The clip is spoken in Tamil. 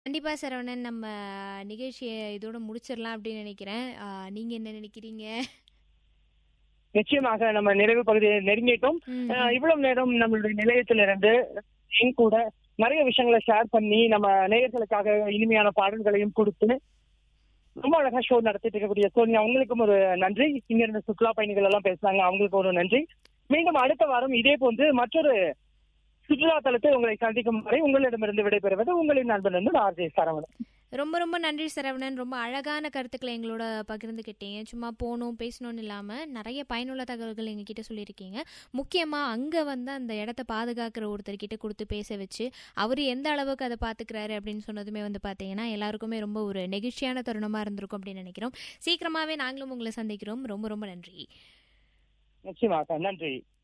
கண்டிப்பா சரவணன். நம்ம நிகழ்ச்சிய இதோட முடிச்சிடலாம் அப்படின்னு நினைக்கிறேன். ஆ நீங்க என்ன நினைக்கிறீங்க? நிச்சயமாக நம்ம நிறைவு பகுதியை நெருங்கிட்டோம். ம், அ ம். இவ்வளவு நேரம் நம்மளுடைய நிலையத்திலிருந்து என் கூட நிறைய விஷயங்கள ஷேர் பண்ணி, நம்ம நேயர்களுக்காக இனிமையான பாடல்களையும் குடுத்து, ரொம்ப அழகா ஷோ நடத்திட்டு இருக்கக்கூடிய சோனியா உங்களுக்கும் ஒரு நன்றி. இங்க இருந்த சுற்றுலா பயணிகள் எல்லாம் பேசுனாங்க. அவங்களுக்கு ஒரு நன்றி. மீண்டும் அடுத்த வாரம் இதே போன்று மற்றொரு சுற்றுலா தலத்தை உங்களை சந்திக்கும் வரை உங்களிடமிருந்து விடைபெறுவது உங்களின் நண்பன் வந்து ஆர்ஜே சரவணன். ரொம்ப ரொம்ப நன்றி சரவணன். ரொம்ப அழகான கருத்துக்கள எங்களோட பகிர்ந்துக்கிட்டீங்க. சும்மா போணும், பேசணும்னு இல்லாம நெறைய பயனுள்ள தகவல்கள் எங்ககிட்ட சொல்லியிருக்கீங்க. முக்கியமா அங்க வந்து அந்த இடத்த பாதுகாக்கிற ஒருத்தர்கிட்ட குடுத்து பேச வச்சு, அவரு எந்த அளவுக்கு அத பாத்துக்கிறாரு அப்படின்னு சொன்னதுமே வந்து பாத்தீங்கன்னா, எல்லாருக்குமே ரொம்ப ஒரு நெகிழ்ச்சியான தருணமா இருந்திருக்கும் அப்படின்னு நினைக்கிறோம். சீக்கிரமாவே நாங்களும் உங்கள சந்திக்கிறோம். ரொம்ப ரொம்ப நன்றி. நிச்சயமாக. நன்றி.